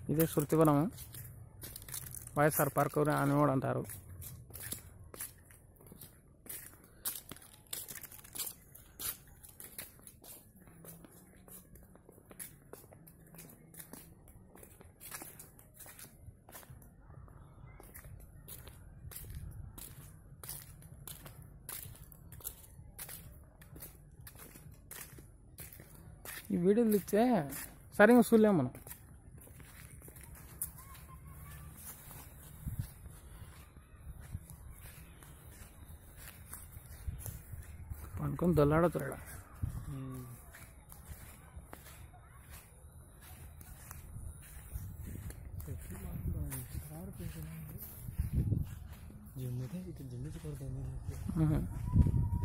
ఇదే శృతివనము వైఎస్ఆర్ పార్క్ అని కూడా అంటారు ఈ వీడియోలు ఇచ్చే సరిగా చూడలేము మనం పనుకొని దొల్లాడుతాడు జిమ్ అయితే ఇక్కడ జిమ్ కొడుతుంది